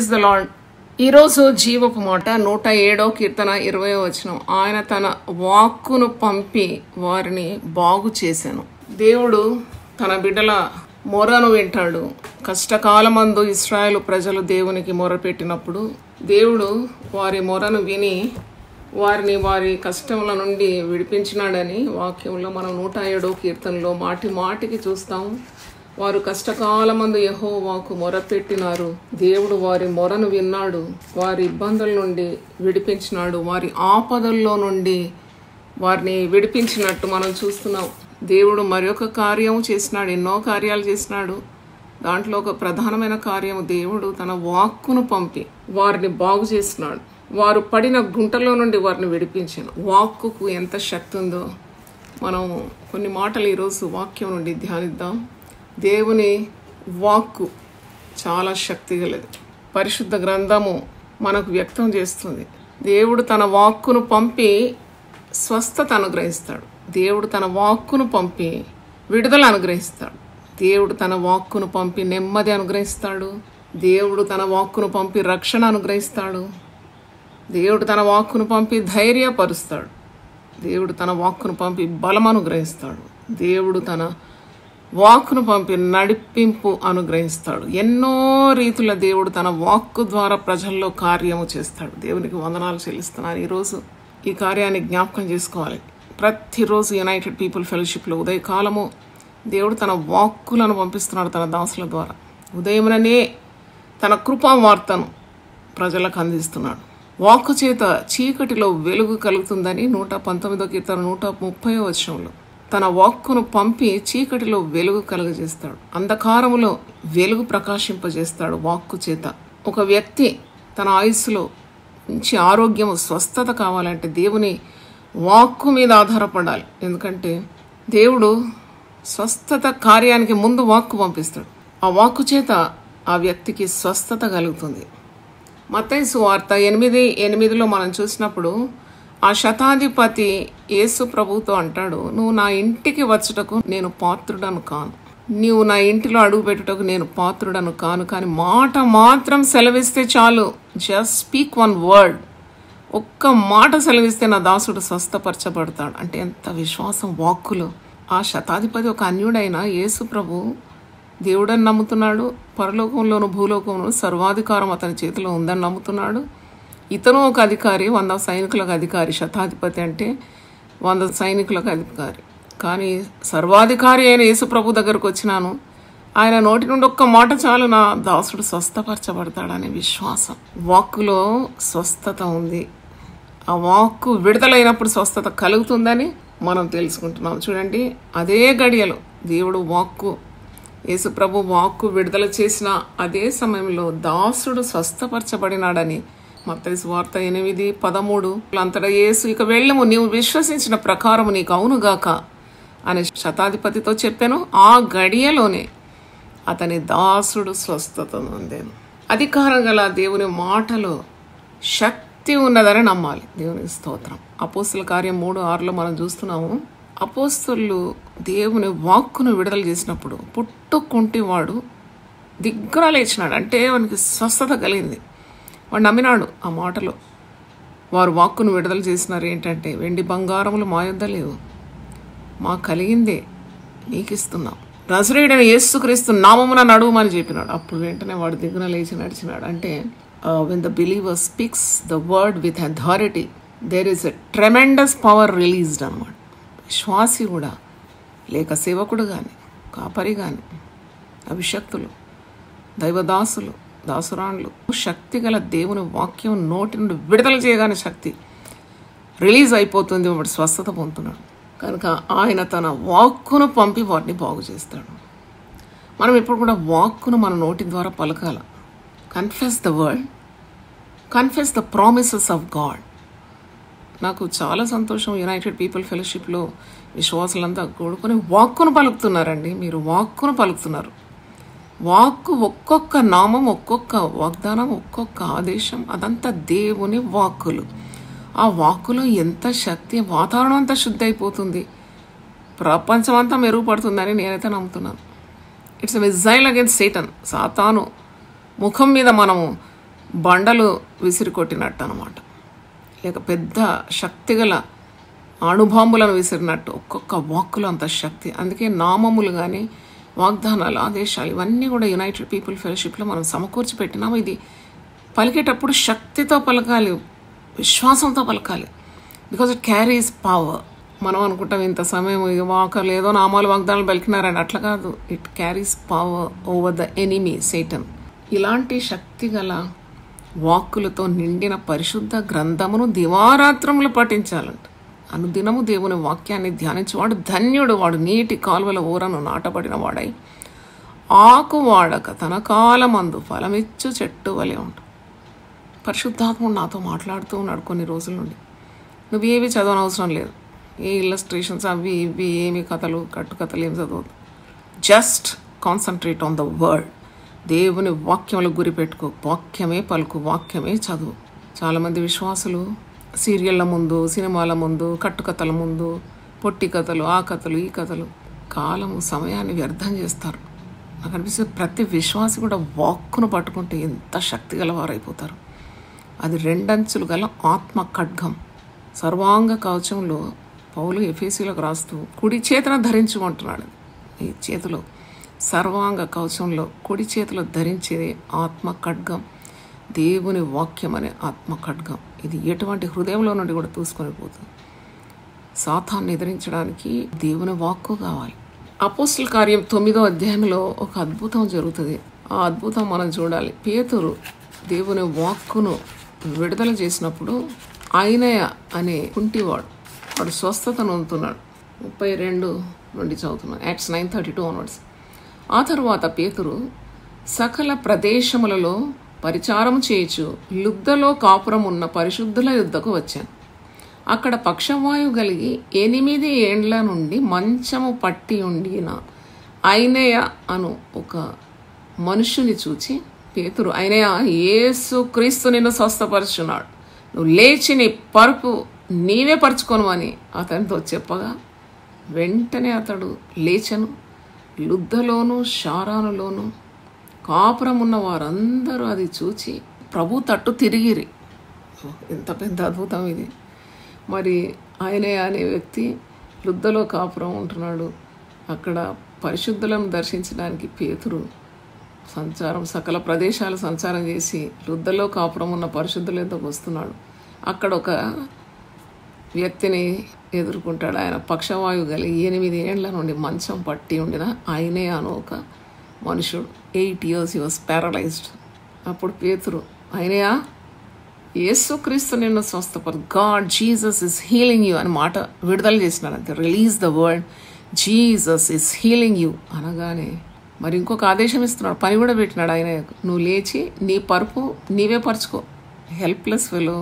Praise the lord ఈరోజు జీవపు మాట నూట ఏడో కీర్తన ఇరవై వచనం ఆయన తన వాక్కును పంపి వారిని బాగు చేశాను దేవుడు తన బిడ్డల మొరను వింటాడు కష్టకాలమందు ఇస్రాయేల్ ప్రజలు దేవునికి మొరపెట్టినప్పుడు దేవుడు వారి మొరను విని వారిని వారి కష్టముల నుండి విడిపించినాడని వాక్యంలో మనం నూట ఏడో కీర్తనలో మాటి మాటికి చూస్తాము వారు కష్టకాలమందు యెహోవాకు మొరపెట్టినారు దేవుడు వారి మొరను విన్నాడు వారి ఇబ్బందుల నుండి విడిపించినాడు వారి ఆపదల్లో నుండి వారిని విడిపించినట్టు మనం చూస్తున్నాం దేవుడు మరొక కార్యం చేసినాడు ఎన్నో కార్యాలు చేసినాడు దాంట్లో ఒక ప్రధానమైన కార్యం దేవుడు తన వాక్కును పంపి వారిని బాగు చేసినాడు వారు పడిన గుంటలో నుండి వారిని విడిపించాను వాక్కుకు ఎంత శక్తి ఉందో మనం కొన్ని మాటలు ఈరోజు వాక్యం నుండి ధ్యానిద్దాం దేవుని వాక్కు చాలా శక్తి గలది పరిశుద్ధ గ్రంథము మనకు వ్యక్తం చేస్తుంది దేవుడు తన వాక్కును పంపి స్వస్థత అనుగ్రహిస్తాడు దేవుడు తన వాక్కును పంపి విడుదల అనుగ్రహిస్తాడు దేవుడు తన వాక్కును పంపి నెమ్మది అనుగ్రహిస్తాడు దేవుడు తన వాక్కును పంపి రక్షణ అనుగ్రహిస్తాడు దేవుడు తన వాక్కును పంపి ధైర్యపరుస్తాడు దేవుడు తన వాక్కును పంపి బలం అనుగ్రహిస్తాడు దేవుడు తన వాక్కును పంపి నడిపింపు అనుగ్రహిస్తాడు ఎన్నో రీతుల దేవుడు తన వాక్కు ద్వారా ప్రజల్లో కార్యము చేస్తాడు దేవునికి వందనాలు చెల్లిస్తున్నాను ఈరోజు ఈ కార్యాన్ని జ్ఞాపకం చేసుకోవాలి ప్రతిరోజు యునైటెడ్ పీపుల్ ఫెలోషిప్లో ఉదయకాలము దేవుడు తన వాక్కులను పంపిస్తున్నాడు తన దాసుల ద్వారా ఉదయముననే తన కృపా వార్తను ప్రజలకు అందిస్తున్నాడు వాక్కు చేత చీకటిలో వెలుగు కలుగుతుందని నూట పంతొమ్మిదో కీర్తన నూట ముప్పై వచనంలో తన వాక్కును పంపి చీకటిలో వెలుగు కలుగజేస్తాడు అంధకారములో వెలుగు ప్రకాశింపజేస్తాడు వాక్కు చేత ఒక వ్యక్తి తన ఆయుస్సులో మంచి ఆరోగ్యం స్వస్థత కావాలంటే దేవుని వాక్కు మీద ఆధారపడాలి ఎందుకంటే దేవుడు స్వస్థత కార్యానికి ముందు వాక్కు పంపిస్తాడు ఆ వాక్కు చేత ఆ వ్యక్తికి స్వస్థత కలుగుతుంది మత్తయి వార్త ఎనిమిది ఎనిమిదిలో మనం చూసినప్పుడు ఆ శతాధిపతి యేసు ప్రభుతో అంటాడు నువ్వు నా ఇంటికి వచ్చుటకు నేను పాత్రుడను కాను నీవు నా ఇంటిలో అడుగు పెట్టుటకు నేను పాత్రుడను కాను కానీ మాట మాత్రం సెలవిస్తే చాలు జస్ట్ స్పీక్ వన్ వర్డ్ ఒక్క మాట సెలవిస్తే నా దాసుడు స్వస్థపరచబడతాడు అంటే ఎంత విశ్వాసం వాక్కులో ఆ శతాధిపతి ఒక అన్యుడైన యేసు ప్రభు దేవుడని నమ్ముతున్నాడు పరలోకంలోను భూలోకంలోను సర్వాధికారం అతని చేతిలో ఉందని నమ్ముతున్నాడు ఇతను ఒక అధికారి వంద సైనికులకు అధికారి శతాధిపతి అంటే వంద సైనికులకు అధికారి కానీ సర్వాధికారి అయిన యేసుప్రభు దగ్గరకు వచ్చినాను ఆయన నోటి నుండి ఒక్క మాట చాలు నా దాసుడు స్వస్థపరచబడతాడనే విశ్వాసం వాక్కులో స్వస్థత ఉంది ఆ వాక్కు విడుదలైనప్పుడు స్వస్థత కలుగుతుందని మనం తెలుసుకుంటున్నాం చూడండి అదే గడియలో దేవుడు వాక్కు యేసుప్రభు వాక్కు విడుదల చేసిన అదే సమయంలో దాసుడు స్వస్థపరచబడినాడని మత్తయి వార్త ఎనిమిది పదమూడు అంతటా యేసు ఇక వెళ్ళము నీవు విశ్వసించిన ప్రకారము నీకు అవునుగాక అని శతాధిపతితో చెప్పాను ఆ గడియలోనే అతని దాసుడు స్వస్థత నొందాను అధికారం గల దేవుని మాటలో శక్తి ఉన్నదని నమ్మాలి దేవుని స్తోత్రం అపోస్తుల కార్యం మూడు ఆరులో మనం చూస్తున్నాము అపోస్తులు దేవుని వాక్కును విడుదల చేసినప్పుడు పుట్టుకుంటి వాడు దిగ్గున లేచినాడు అంటే వానికి స్వస్థత కలిగింది వాడు నమ్మినాడు ఆ మాటలో వారు వాక్కును విడుదల చేసినారు ఏంటంటే వెండి బంగారములు మా యొద్ద లేవు మా కలిగిందే నీకు ఇస్తున్నాం నజరేయుడైన యేసుక్రీస్తు నామమున నడువమని చెప్పినాడు అప్పుడు వెంటనే వాడు దిగున లేచి నడిచినాడు అంటే when the believer speaks the word with authority there is a tremendous power released అనమాట విశ్వాసి కూడా లేక సేవకుడు కానీ కాపరి కానీ అభిషక్తులు దైవదాసులు దాసురాండ్లు శక్తి గల దేవుని వాక్యం నోటి నుండి విడుదల చేయగానే శక్తి రిలీజ్ అయిపోతుంది వాడు స్వస్థత పొందుతున్నాడు కనుక ఆయన తన వాక్కును పంపి వాటిని బాగు చేస్తాడు మనం ఇప్పుడు కూడా వాక్కును మన నోటి ద్వారా పలకాల confess the word confess the promises of God నాకు చాలా సంతోషం యునైటెడ్ పీపుల్ ఫెలోషిప్లో విశ్వాసులంతా కూడుకొని వాక్కును పలుకుతున్నారండి మీరు వాక్కును పలుకుతున్నారు వాక్కు ఒక్కొక్క నామం ఒక్కొక్క వాగ్దానం ఒక్కొక్క ఆదేశం అదంతా దేవుని వాక్కులు ఆ వాక్కులో ఎంత శక్తి వాతావరణం అంతా శుద్ధి అయిపోతుంది ప్రపంచం అంతా మెరుగుపడుతుందని నేనైతే నమ్ముతున్నాను ఇట్స్ మిజైల్ అగేన్స్ట్ సేటన్ సాతాను ముఖం మీద మనము బండలు విసిరికొట్టినట్టు అనమాట లేక పెద్ద శక్తిగల అణుబాంబులను విసిరినట్టు ఒక్కొక్క వాక్కులో అంత శక్తి అందుకే నామములు కానీ వాగ్దానాలు ఆదేశాలు ఇవన్నీ కూడా యునైటెడ్ పీపుల్ ఫెలోషిప్లో మనం సమకూర్చి పెట్టినాము ఇది పలికేటప్పుడు శక్తితో పలకాలి విశ్వాసంతో పలకాలి బికాజ్ ఇట్ క్యారీస్ పవర్ మనం అనుకుంటాం ఇంత సమయం ఇక వాకర్లు ఏదో నామాలు వాగ్దానాలు పలికినారని అట్లా కాదు it carries power over the enemy Satan ఇలాంటి శక్తి గల వాక్కులతో నిండిన పరిశుద్ధ గ్రంథమును దివారాత్రములు పఠించాలంట అనుదినము దేవుని వాక్యాన్ని ధ్యానించేవాడు ధన్యుడు వాడు నీటి కాలువల ఊరను నాటబడిన వాడై ఆకు వాడక తన కాలమందు ఫలమిచ్చు చెట్టు వలె ఉంటాడు పరిశుద్ధాత్ముడు నాతో మాట్లాడుతూ ఉన్నాడు కొన్ని రోజుల నుండి నువ్వు ఏవి చదవనవసరం లేదు ఏ ఇల్లస్ట్రేషన్స్ అవి ఇవి ఏమి కథలు కట్టుకథలు ఏం చదవద్దు just concentrate on the word దేవుని వాక్యములకు గురి పెట్టుకో వాక్యమే పలుకు వాక్యమే చదువు చాలామంది విశ్వాసులు సీరియళ్ళ ముందు సినిమాల ముందు కట్టుకథల ముందు పొట్టి కథలు ఆ కథలు ఈ కథలు కాలము సమయాన్ని వ్యర్థం చేస్తారు నాకు అనిపిస్తుంది ప్రతి విశ్వాసి కూడా వాక్కును పట్టుకుంటే ఎంత శక్తి గలవారైపోతారు అది రెండంచులు గల ఆత్మ ఖడ్గం సర్వాంగ కవచంలో పౌలు ఎఫేసీలకు రాస్తూ కుడి చేతన ధరించుకుంటున్నాడు ఈ చేతిలో సర్వాంగ కవచంలో కుడి చేతిలో ధరించేది ఆత్మ ఖడ్గం దేవుని వాక్యం అనే ఆత్మ ఖడ్గం ఇది ఎటువంటి హృదయంలో నుండి కూడా తూసుకొని పోతుంది సాతాన్ని ఎదిరించడానికి దేవుని వాక్కు కావాలి అపోస్తుల కార్యం తొమ్మిదో అధ్యాయంలో ఒక అద్భుతం జరుగుతుంది ఆ అద్భుతం మనం చూడాలి పేతురు దేవుని వాక్కును విడుదల చేసినప్పుడు ఆయనయ అనే కుంటివాడు వాడు స్వస్థత నొందుతున్నాడు ముప్పై రెండు నుండి చదువుతున్నాడు Acts nine thirty two onwards ఆ తరువాత పేతురు సకల ప్రదేశములలో పరిచారం చేయుచు లుద్దలో కాపురం ఉన్న పరిశుద్ధుల యుద్ధకు వచ్చాను అక్కడ పక్షవాయువు కలిగి ఎనిమిది ఏండ్ల నుండి మంచము పట్టి ఉండిన ఐనయ అను ఒక మనుషుని చూచి పేతురు అయినయా యేసు క్రీస్తు నిన్ను స్వస్థపరుచున్నాడు నువ్వు లేచి నీ పరుపు నీవే పరుచుకోను అని అతనితో చెప్పగా వెంటనే అతడు లేచను లుద్దలోను షారానులోను కాపురం ఉన్న వారందరూ అది చూచి ప్రభు తట్టు తిరిగిరి ఓ, ఎంత పెద్ద అద్భుతం ఇది మరి ఆయనే అనే వ్యక్తి లుద్దలో కాపురం ఉంటున్నాడు అక్కడ పరిశుద్ధులను దర్శించడానికి పేతురు సంచారం సకల ప్రదేశాలు సంచారం చేసి లుద్దలో కాపురం ఉన్న పరిశుద్ధుల యొద్దకు వస్తున్నాడు అక్కడ ఒక వ్యక్తిని ఎదుర్కొంటాడు ఆయన పక్షవాయువు కలిగి ఎనిమిది ఏండ్ల నుండి మంచం పట్టి ఉండిన ఆయనే అను ఒక మనుషుడు eight years he was paralysed అప్పుడు పేతురు ఆయనయా యేసుక్రీస్తు నిన్ను స్వస్థపరు God Jesus is healing you అని మాట విడుదల చేసినాడు అంతే release the word Jesus is healing you అనగానే మరి ఇంకొక ఆదేశం ఇస్తున్నాడు పని కూడా పెట్టినాడు ఆయన నువ్వు లేచి నీ పరుపు నీవే పరుచుకో helpless fellow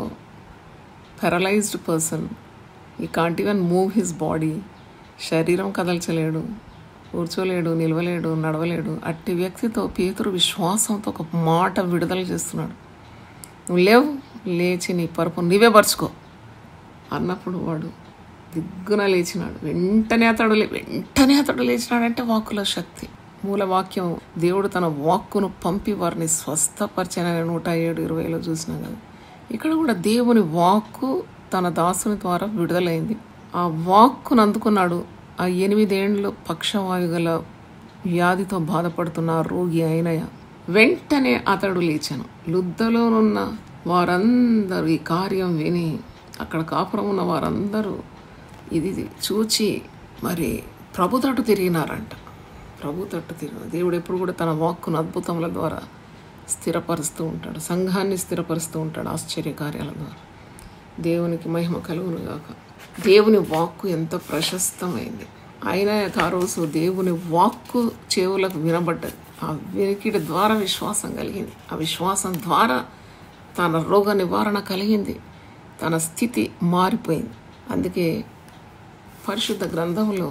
paralysed person he can't even move his body శరీరం కదల్చలేడు కూర్చోలేడు నిలవలేడు నడవలేడు అట్టి వ్యక్తితో పేతురు విశ్వాసంతో ఒక మాట విడుదల చేస్తున్నాడు నువ్వు లేవు లేచి నీ పరుపు నీవే పరుచుకో అన్నప్పుడు వాడు దిగ్గున లేచినాడు వెంటనే అతడు లే వెంటనే అతడు లేచినాడంటే వాక్కుల శక్తి మూల వాక్యం దేవుడు తన వాక్కును పంపి వారిని స్వస్థపరిచానని నూట ఏడు ఇరవైలో చూసినాం కదా ఇక్కడ కూడా దేవుని వాక్కు తన దాసుని ద్వారా విడుదలైంది ఆ వాక్కును అందుకున్నాడు ఆ ఎనిమిదేండ్లు పక్షవాయు గల వ్యాధితో బాధపడుతున్న ఆ రోగి అయినయ వెంటనే అతడు లేచాను లుద్దలోనున్న వారందరూ ఈ కార్యం విని అక్కడ కాపురం ఉన్న వారందరూ ఇది చూచి మరి ప్రభు తట్టు తిరిగినారంట ప్రభు తట్టు తిరిగిన దేవుడు ఎప్పుడు కూడా తన వాక్కును అద్భుతముల ద్వారా స్థిరపరుస్తూ ఉంటాడు సంఘాన్ని స్థిరపరుస్తూ ఉంటాడు ఆశ్చర్య కార్యాల ద్వారా దేవునికి మహిమ కలుగును గాక దేవుని వాక్కు ఎంత ప్రశస్తమైంది అయినా ఆ రోజు దేవుని వాక్కు చెవులకు వినబడ్డది ఆ వినికిడి ద్వారా విశ్వాసం కలిగింది ఆ విశ్వాసం ద్వారా తన రోగ నివారణ కలిగింది తన స్థితి మారిపోయింది అందుకే పరిశుద్ధ గ్రంథంలో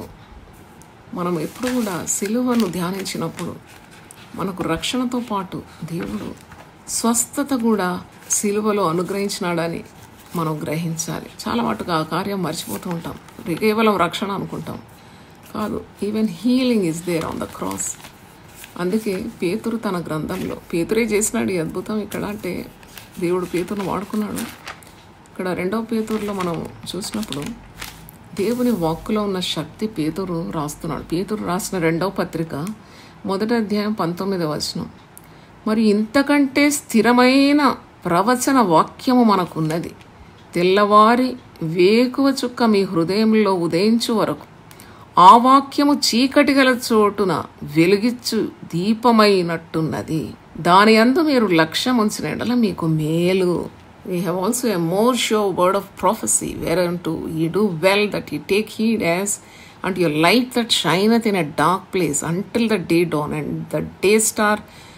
మనం ఎప్పుడు కూడా సిలువను ధ్యానించినప్పుడు మనకు రక్షణతో పాటు దేవుడు స్వస్థత కూడా సిలువలో అనుగ్రహించినాడని మనం గ్రహించాలి చాలా మటుకు ఆ కార్యం మర్చిపోతూ ఉంటాం కేవలం రక్షణ అనుకుంటాం కాదు even healing is there on the cross అందుకే పేతురు తన గ్రంథంలో పేతురే చేసినాడు ఈ అద్భుతం ఇక్కడ అంటే దేవుడు పేతురును వాడుకున్నాడు ఇక్కడ రెండవ పేతురులో మనం చూసినప్పుడు దేవుని వాక్కులో ఉన్న శక్తి పేతురు రాస్తున్నాడు పేతురు రాసిన రెండవ పత్రిక మొదటి అధ్యాయం పంతొమ్మిదవ వచనం మరి ఇంతకంటే స్థిరమైన ప్రవచన వాక్యము మనకున్నది తెల్లవారి వేకువ చుక్క మీ హృదయంలో ఉదయించు వరకు ఆ వాక్యము చీకటి గల చోటున వెలుగిచ్చు దీపమైనట్టున్నది దాని అందు మీరు లక్ష్యం ఉంచిన ఎడల మీకు మేలు we have also a more sure word of prophecy where to you do well that you take heed as and your light that shineth in a dark place until the day dawn and the day star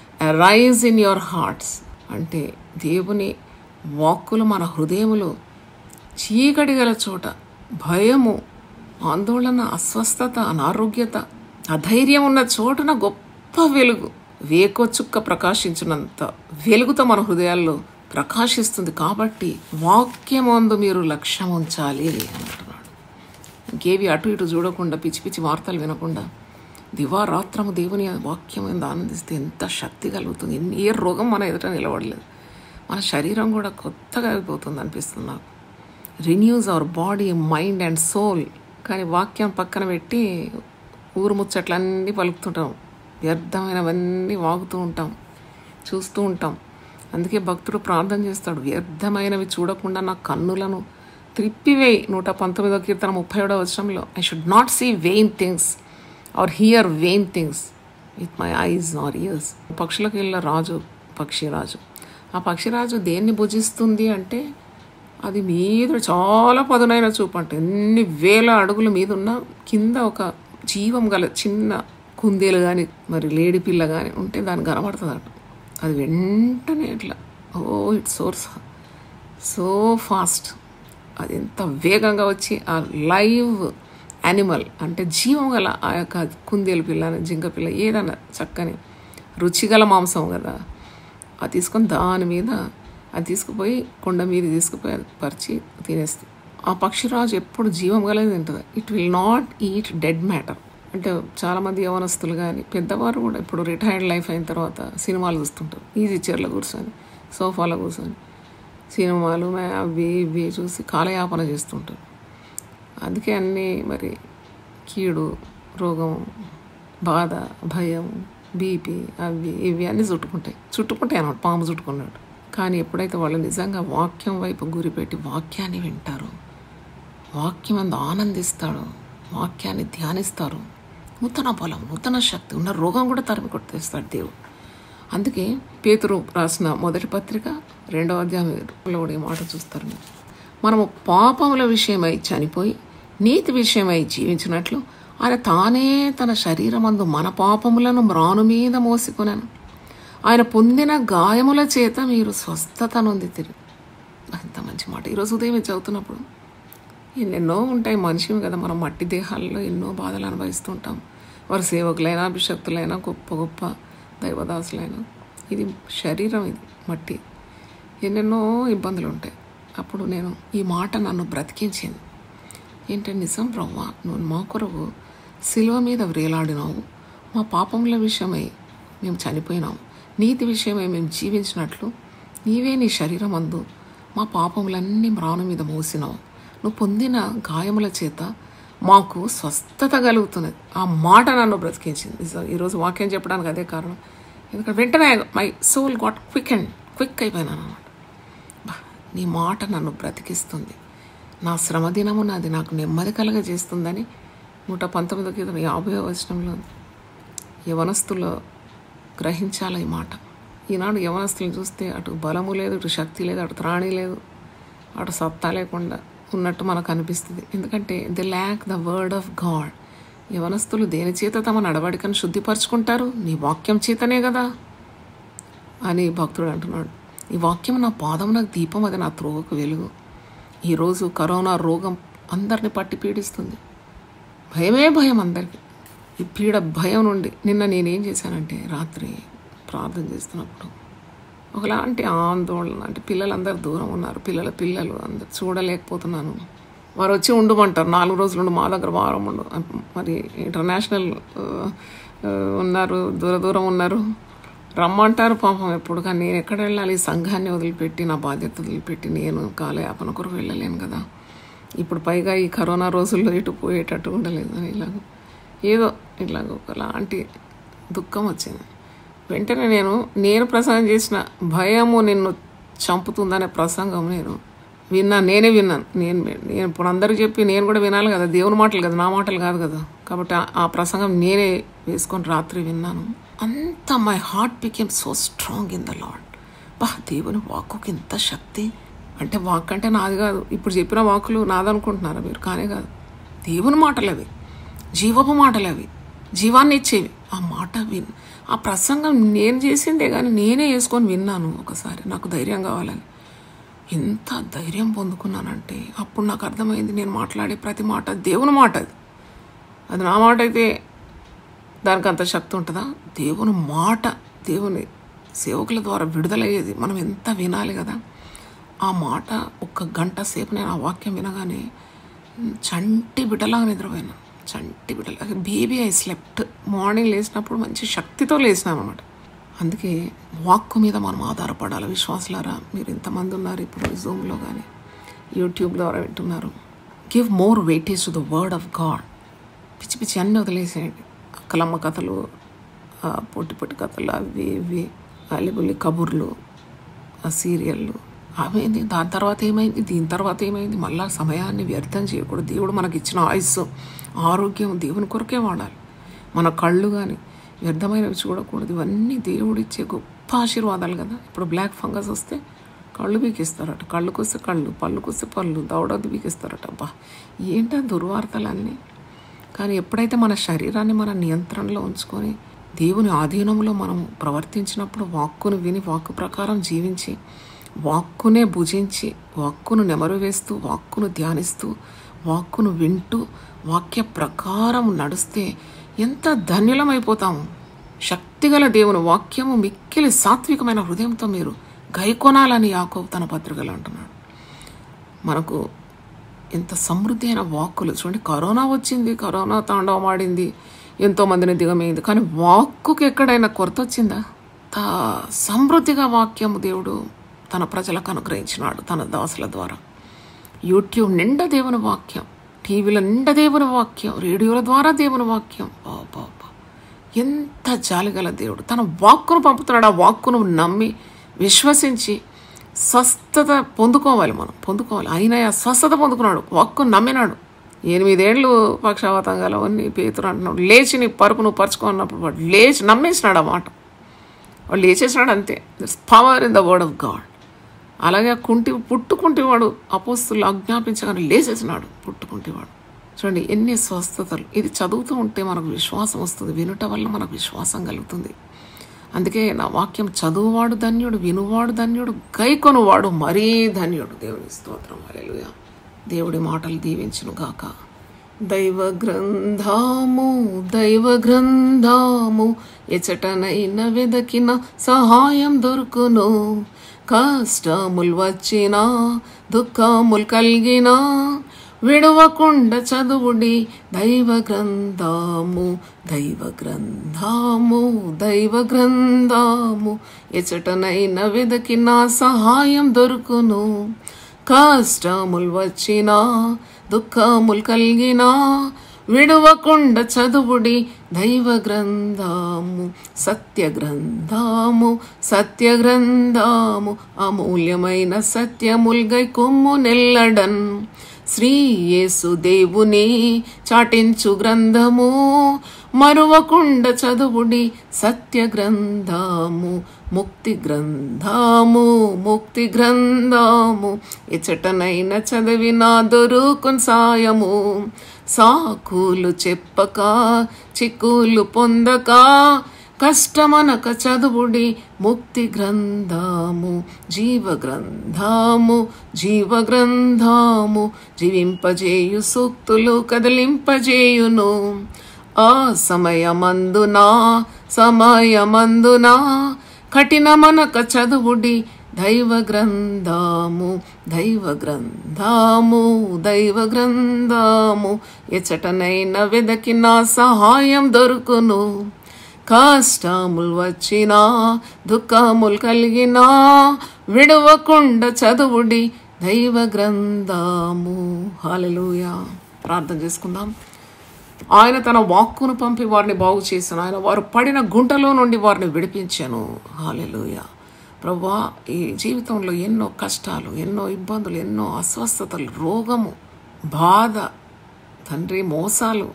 arise in your hearts అంటే దేవుని వాక్కులు మన హృదయములో చీకటి గల చోట భయము ఆందోళన అస్వస్థత అనారోగ్యత అధైర్యం ఉన్న చోటున గొప్ప వెలుగు వేకొచుక్క ప్రకాశించినంత వెలుగుతో మన హృదయాల్లో ప్రకాశిస్తుంది కాబట్టి వాక్యమందు మీరు లక్ష్యం ఉంచాలి అంటున్నాడు ఇంకేవి అటు ఇటు చూడకుండా పిచ్చి పిచ్చి వార్తలు వినకుండా దివారాత్రము దేవుని వాక్యం మీద ఆనందిస్తే ఎంత శక్తి కలుగుతుంది ఎన్ని- ఏ రోగం మన ఎదుట నిలబడలేదు మన శరీరం కూడా కొత్తగా అయిపోతుంది అనిపిస్తుంది నాకు renews our body mind and soul కానీ వాక్యం పక్కన పెట్టి ఊరు ముచ్చట్లన్నీ పలుకుతుంటాం వ్యర్థమైనవన్నీ వాగుతూ ఉంటాం చూస్తూ ఉంటాం అందుకే భక్తుడు ప్రార్థన చేస్తాడు వ్యర్థమైనవి చూడకుండా నా కన్నులను త్రిప్పివేయి నూట పంతొమ్మిదో కీర్తన ముప్పై ఏడవ వచనంలో I should not see vain things or hear vain things with my eyes or ears పక్షులకు వెళ్ళిన రాజు పక్షిరాజు ఆ పక్షిరాజు దేన్ని భుజిస్తుంది అంటే అది మీద చాలా పదునైన చూపు అంటే ఎన్ని వేల అడుగుల మీద ఉన్న కింద ఒక జీవం గల చిన్న కుందేలు కానీ మరి లేడి పిల్ల కానీ ఉంటే దానికి కనబడుతుంది అట అది వెంటనే ఇట్లా oh it soars so fast అది ఎంత వేగంగా వచ్చి ఆ లైవ్ యానిమల్ అంటే జీవం గల ఆ యొక్క కుందేలు పిల్ల జింక పిల్ల ఏదన్నా చక్కని రుచిగల మాంసం కదా అది తీసుకొని దాని మీద అది తీసుకుపోయి కొండ మీద తీసుకుపోయి అది పరిచి తినేస్తుంది ఆ పక్షిరాజు ఎప్పుడు జీవం గలది తింటుంది it will not eat dead matter అంటే చాలామంది యవనస్తులు కానీ పెద్దవారు కూడా ఇప్పుడు రిటైర్డ్ లైఫ్ అయిన తర్వాత సినిమాలు చూస్తుంటారు ఈజీ చైర్లో కూర్చొని సోఫాలో కూర్చొని సినిమాలు మే- అవి ఇవి చూసి కాలయాపన చేస్తుంటారు అందుకే అన్నీ మరి కీడు రోగం బాధ భయం బీపీ అవి ఇవి అన్నీ చుట్టుకుంటాయి చుట్టుకుంటాయి అన్నమాట పాము చుట్టుకున్నాడు కానీ ఎప్పుడైతే వాళ్ళు నిజంగా వాక్యం వైపు గురిపెట్టి వాక్యాన్ని వింటారో వాక్యం అందు ఆనందిస్తాడు వాక్యాన్ని ధ్యానిస్తారు నూతన బలం నూతన శక్తి ఉన్న రోగం కూడా తరిమి కొట్టేస్తాడు దేవుడు అందుకే పేతురు రాసిన మొదటి పత్రిక రెండవ అధ్యాయంలో కూడా ఈ మాట చూస్తారు మీరు మనము పాపముల విషయమై చనిపోయి నీతి విషయమై జీవించినట్లు ఆయన తానే తన శరీరమందు మన పాపములను మ్రాను మీద మోసుకొనను ఆయన పొందిన గాయముల చేత మీరు స్వస్థత నొందితిరి ఎంత మంచి మాట ఈరోజు ఉదయం ఇది చదువుతున్నప్పుడు ఎన్నెన్నో ఉంటాయి మనిషివి కదా మనం మట్టి దేహాల్లో ఎన్నో బాధలు అనుభవిస్తుంటాం వారు సేవకులైనా అభిషక్తులైనా గొప్ప గొప్ప దైవదాసులైనా ఇది శరీరం ఇది మట్టి ఎన్నెన్నో ఇబ్బందులు ఉంటాయి అప్పుడు నేను ఈ మాట నన్ను బ్రతికించింది ఏంటంటే నిజం బ్రహ్మ నువ్వు మా కొరకు శిలువ మీద వ్రేలాడినావు మా పాపముల విషయమై మేము చనిపోయినాము నీతి విషయమై మేము జీవించినట్లు నీవే నీ శరీరం అందు మా పాపములన్నీ మ్రాను మీద మోసినావు నువ్వు పొందిన గాయముల చేత మాకు స్వస్థత కలుగుతున్నది ఆ మాట నన్ను బ్రతికించింది నిజం ఈరోజు వాక్యం చెప్పడానికి అదే కారణం ఎందుకంటే వెంటనే my soul got quick and quick అయిపోయినాను అనమాట బా, నీ మాట నన్ను బ్రతికిస్తుంది నా శ్రమ దినము నాది నాకు నెమ్మది కలగజేస్తుందని నూట పంతొమ్మిదో కీర్తన యాభై వచనంలో ఉంది. యవనస్తులు గ్రహించాలి ఈ మాట ఈనాడు యవనస్తులను చూస్తే అటు బలము లేదు ఇటు శక్తి లేదు అటు త్రాణి లేదు అటు సత్తా లేకుండా ఉన్నట్టు మనకు అనిపిస్తుంది ఎందుకంటే the lack the word of God యవనస్తులు దేని చేత తమ నడవడికను శుద్ధిపరచుకుంటారు నీ వాక్యం చేతనే కదా అని భక్తుడు అంటున్నాడు ఈ వాక్యం నా పాదం నాకు దీపం అది నా త్రోవకు వెలుగు ఈరోజు కరోనా రోగం అందరిని పట్టి పీడిస్తుంది భయమే భయం అందరికీ ఈ పీడ భయం నుండి నిన్న నేనేం చేశానంటే రాత్రి ప్రార్థన చేస్తున్నప్పుడు ఒకలాంటి ఆందోళన అంటే పిల్లలందరూ దూరం ఉన్నారు పిల్లల పిల్లలు అందరు చూడలేకపోతున్నాను వారు వచ్చి ఉండమంటారు నాలుగు రోజులు ఉండు మా దగ్గర వారం ఉండు మరి ఇంటర్నేషనల్ ఆ, ఆ, ఉన్నారు దూర దూరం ఉన్నారు రమ్మంటారు పాపం ఎప్పుడు కానీ నేను ఎక్కడ వెళ్ళాలి ఈ సంఘాన్ని వదిలిపెట్టి నా బాధ్యత వదిలిపెట్టి నేను కాలయాపన కొరకు వెళ్ళలేను కదా ఇప్పుడు పైగా ఈ కరోనా రోజుల్లో ఇటు పోయేటట్టు ఉండలేదు అని ఇలాగ ఏదో ఇలాగ ఒకలాంటి దుఃఖం వచ్చింది వెంటనే నేను నేను ప్రసంగం చేసిన భయము నిన్ను చంపుతుందనే ప్రసంగం నేను విన్నా నేనే విన్నాను నేను నేను ఇప్పుడు అందరికి చెప్పి నేను కూడా వినాలి కదా దేవుని మాటలు కదా నా మాటలు కాదు కదా కాబట్టి ఆ- ఆ ప్రసంగం నేనే వేసుకొని రాత్రి విన్నాను అంత my heart became so strong in the Lord బా దేవుని వాక్కుకి ఇంత శక్తి అంటే వాక్ అంటే నాది కాదు ఇప్పుడు చెప్పిన వాకులు నాదనుకుంటున్నారా మీరు కానే కాదు దేవుని మాటలు అవి జీవపు మాటలు అవి జీవాన్ని ఇచ్చేవి ఆ మాట విన్ ఆ ప్రసంగం నేను చేసిందే కానీ నేనే వేసుకొని విన్నాను ఒకసారి నాకు ధైర్యం కావాలని ఎంత ధైర్యం పొందుకున్నానంటే అప్పుడు నాకు అర్థమైంది నేను మాట్లాడే ప్రతి మాట దేవుని మాట అది అది నా మాట అయితే దానికి అంత శక్తి ఉంటుందా దేవుని మాట దేవుని సేవకుల ద్వారా విడుదలయ్యేది మనం ఎంత వినాలి కదా ఆ మాట ఒక్క గంట సేపు నేను ఆ వాక్యం వినగానే చంటి బిడ్డలాగా నిద్రపోయాను చంటి బిడ్డలాగా బేబీ ఐ స్లెప్ట్ మార్నింగ్ లేచినప్పుడు మంచి శక్తితో లేచినాను అనమాట అందుకే వాక్కు మీద మనం ఆధారపడాలి విశ్వాసులారా మీరు ఇంతమంది ఉన్నారు ఇప్పుడు జూమ్లో కానీ యూట్యూబ్ ద్వారా వింటున్నారు give more weightage to the word of God పిచ్చి పిచ్చి అన్నీ వదిలేసేయండి కలమ్మ కథలు ఆ పొట్టి పొట్టి కథలు అవి ఇవి అలిబుల్లి కబుర్లు ఆ సీరియళ్ళు అవేంది దాని తర్వాత ఏమైంది దీని తర్వాత ఏమైంది మళ్ళా సమయాన్ని వ్యర్థం చేయకూడదు దేవుడు మనకి ఇచ్చిన ఆయుస్సు ఆరోగ్యం దేవుని కొరకే వాడాలి మన కళ్ళు కానీ వ్యర్థమైనవి చూడకూడదు ఇవన్నీ దేవుడిచ్చే గొప్ప ఆశీర్వాదాలు కదా ఇప్పుడు బ్లాక్ ఫంగస్ వస్తే కళ్ళు బీకిస్తారట కళ్ళుకు వస్తే కళ్ళు పళ్ళుకు వస్తే పళ్ళు దవడది బీకిస్తారట అబ్బా ఏంటా దుర్వార్తలన్నీ కానీ ఎప్పుడైతే మన శరీరాన్ని మన నియంత్రణలో ఉంచుకొని దేవుని ఆధీనంలో మనం ప్రవర్తించినప్పుడు వాక్కును విని వాక్కు ప్రకారం జీవించి వాక్కునే భుజించి వాక్కును నెమరు వేస్తూ వాక్కును ధ్యానిస్తూ వాక్కును వింటూ వాక్య ప్రకారం నడిస్తే ఎంత ధన్యులమైపోతాము శక్తిగల దేవుని వాక్యము మిక్కిలి సాత్వికమైన హృదయంతో మీరు గైకొనాలని యాకోబు తన పత్రికలు అంటున్నాడు మనకు ఎంత సమృద్ధి అయిన వాక్కులు చూడండి కరోనా వచ్చింది కరోనా తాండవమాడింది ఎంతో మందిని దిగమైంది కానీ వాక్కుకి ఎక్కడైనా కొరత వచ్చిందా తా సమృద్ధిగా వాక్యము దేవుడు తన ప్రజలకు అనుగ్రహించినాడు తన దాసుల ద్వారా యూట్యూబ్ నిండా దేవుని వాక్యం టీవీల నిండా దేవుని వాక్యం రేడియోల ద్వారా దేవుని వాక్యం బాబా ఎంత జాలిగల దేవుడు తన వాక్కును పంపుతున్నాడు ఆ వాక్కును నమ్మి విశ్వసించి స్వస్థత పొందుకోవాలి మనం పొందుకోవాలి ఆయన ఆ స్వస్థత పొందుకున్నాడు వాక్కును నమ్మినాడు ఎనిమిదేళ్ళు పక్షవాతం గలవన్నీ పేతురు అంటున్నాడు లేచి నీ పరుపు నువ్వు పరుచుకో అన్నప్పుడు వాడు లేచి నమ్మేసినాడు ఆ మాట వాడు లేచేసినాడు అంతే that's power in the word of God అలాగే ఆ కుంటి పుట్టుకుంటేవాడు అపోస్తులు ఆజ్ఞాపించగానే లేచేసినాడు పుట్టుకుంటేవాడు చూడండి ఎన్ని స్వస్థతలు ఇది చదువుతూ ఉంటే మనకు విశ్వాసం వస్తుంది వినుట వల్ల మనకు విశ్వాసం కలుగుతుంది అందుకే నా వాక్యం చదువువాడు ధన్యుడు వినువాడు ధన్యుడు గైకొనువాడు మరీ ధన్యుడు దేవుని స్తోత్రం హల్లెలూయా దేవుడి మాటలు దీవించును గాక దైవ గ్రంథాము దైవ గ్రంథాము ఎచటనైన వెదకిన సహాయం దొరుకును కష్టములు వచ్చినా దుఃఖములు కలిగినా విడవకుండా చదువుడి దైవ గ్రంథాము దైవ గ్రంథాము దైవ గ్రంథాము ఎచటనైన వెదకిన సహాయం దొరుకును కష్టములు వచ్చినా దుఃఖములు కలిగినా విడవకుండా చదువుడి దైవ గ్రంథాము సత్య గ్రంథాము సత్య గ్రంథాము అమూల్యమైన సత్యముల్గై కొమ్ము నెల్లడన్ శ్రీ యేసు దేవుని చాటించు గ్రంథము మరువకుండా చదువుడి సత్య గ్రంథాము ముక్తి గ్రంథాము ముక్తి గ్రంథాము ఎచటనైన చదివిన దొరుకున్ సాయము సాకులు చెప్పక చిక్కులు పొందక కష్టమనక చదువుడి ముక్తి గ్రంథాము జీవ గ్రంథాము జీవ గ్రంథాము జీవింపజేయు సూక్తులు కదిలింపజేయును ఆ సమయమందునా సమయమందునా కఠినమనక చదువుడి దైవ గ్రంథాము దైవ గ్రంథాము దైవ గ్రంథాము ఎచటనైన వెదకిన సహాయం దొరుకును కష్టములు వచ్చినా దుఃఖములు కలిగినా విడవకుండా చదువుడి దైవ గ్రంథము హాలెలూయా ప్రార్థన చేసుకుందాం ఆయన తన వాక్కును పంపి వారిని బాగు చేశాను ఆయన వారు పడిన గుంటలో నుండి వారిని విడిపించాను హాలెలూయ ప్రభా ఈ జీవితంలో ఎన్నో కష్టాలు ఎన్నో ఇబ్బందులు ఎన్నో అస్వస్థతలు రోగము బాధ తండ్రి మోసాలు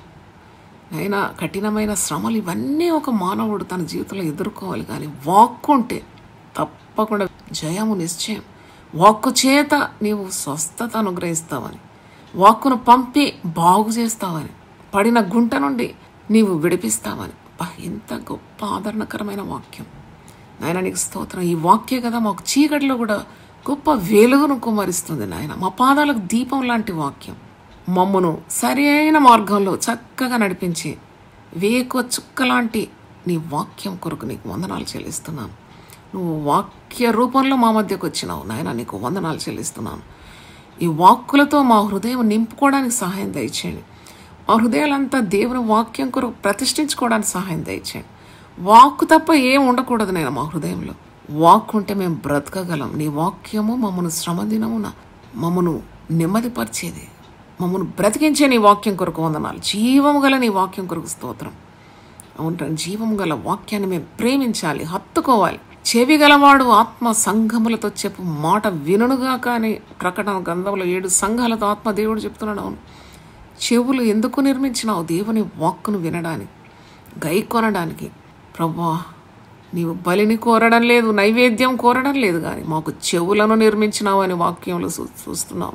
అయినా కఠినమైన శ్రమలు ఇవన్నీ ఒక మానవుడు తన జీవితంలో ఎదుర్కోవాలి కానీ వాక్కు ఉంటే తప్పకుండా జయము నిశ్చయం వాక్కు చేత నీవు స్వస్థత అనుగ్రహిస్తావని వాక్కును పంపి బాగు చేస్తావని పడిన గుంట నుండి నీవు విడిపిస్తావని అబ్బా, ఎంత గొప్ప ఆదరణకరమైన వాక్యం నాయన నీకు స్తోత్రం ఈ వాక్యే కదా మాకు చీకటిలో కూడా గొప్ప వెలుగును కుమరిస్తుంది నాయన మా పాదాలకు దీపం లాంటి వాక్యం మమ్మను సరి అయిన మార్గంలో చక్కగా నడిపించి వేకువ చుక్కలాంటి నీ వాక్యం కొరకు నీకు వందనాలు చెల్లిస్తున్నాను నువ్వు వాక్య రూపంలో మా మధ్యకు వచ్చినావు నాయన నీకు వందనాలు చెల్లిస్తున్నాను ఈ వాక్కులతో మా హృదయం నింపుకోవడానికి సహాయం దయచేయండి మా హృదయాలంతా దేవుని వాక్యం కొరకు ప్రతిష్ఠించుకోవడానికి సహాయం దయచేయండి వాక్కు తప్ప ఏం ఉండకూడదు నేను మా హృదయంలో వాక్కు ఉంటే మేము బ్రతకగలం నీ వాక్యము మమ్మను శ్రమదినమున మమ్మను నెమ్మదిపరిచేది మమ్మను బ్రతికించే నీ వాక్యం కొరకు వందనాలు జీవము గల నీ వాక్యం కొరకు స్తోత్రం అవును జీవం గల వాక్యాన్ని మేము ప్రేమించాలి హత్తుకోవాలి చెవి గలవాడు ఆత్మ సంఘములతో చెప్పు మాట వినుగా కానీ ప్రకటన గ్రంథంలో ఏడు సంఘాలతో ఆత్మ దేవుడు చెప్తున్నాడు అవును చెవులు ఎందుకు నిర్మించినావు దేవుని వాక్కును వినడానికి గై కొనడానికి ప్రభా నీవు బలిని కోరడం లేదు నైవేద్యం కోరడం లేదు కానీ మాకు చెవులను నిర్మించినావు అని వాక్యంలో చూ చూస్తున్నావు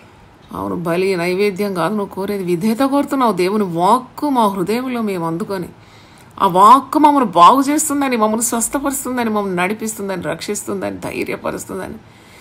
అవును బలి నైవేద్యం కాదు నువ్వు కోరేది విధేత కోరుతున్నావు దేవుని వాక్కు మా హృదయంలో మేము అందుకొని ఆ వాక్కు మమ్మల్ని బాగు చేస్తుందని మమ్మల్ని స్వస్థపరుస్తుందని మమ్మల్ని నడిపిస్తుందని రక్షిస్తుందని ధైర్యపరుస్తుందని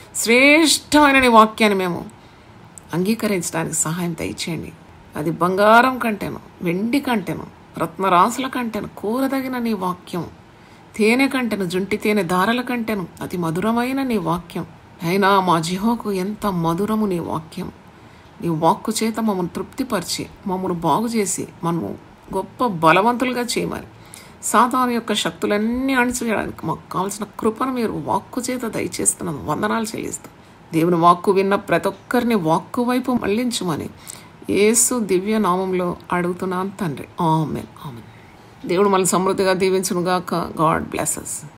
శ్రేష్టమైన నీ వాక్యాన్ని మేము అంగీకరించడానికి సహాయం దయచేయండి అది బంగారం కంటేను వెండి కంటేను రత్నరాసుల కంటేను కూరదగిన నీ వాక్యం తేనె కంటెను జుంటి తేనె దారల కంటెను అతి మధురమైన నీ వాక్యం అయినా మా జిహోకు ఎంత మధురము నీ వాక్యం నీ వాక్కు చేత మమ్మల్ని తృప్తిపరిచి మమ్మల్ని బాగు చేసి మనము గొప్ప బలవంతులుగా చేయమని సాతాను యొక్క శక్తులన్నీ అణిచివేయడానికి మాకు కావాల్సిన కృపను మీరు వాక్కు చేత దయచేస్తున్నాను వందనాలు చెల్లిస్తాం దేవుని వాక్కు విన్న ప్రతి ఒక్కరిని వాక్కు వైపు మళ్లించమని యేసు దివ్య నామంలో అడుగుతున్నాను తండ్రి ఆమెన్ ఆమెన్ దేవుడు మనల్ని సమృద్ధిగా దీవించునుగాక గాడ్ బ్లెసెస్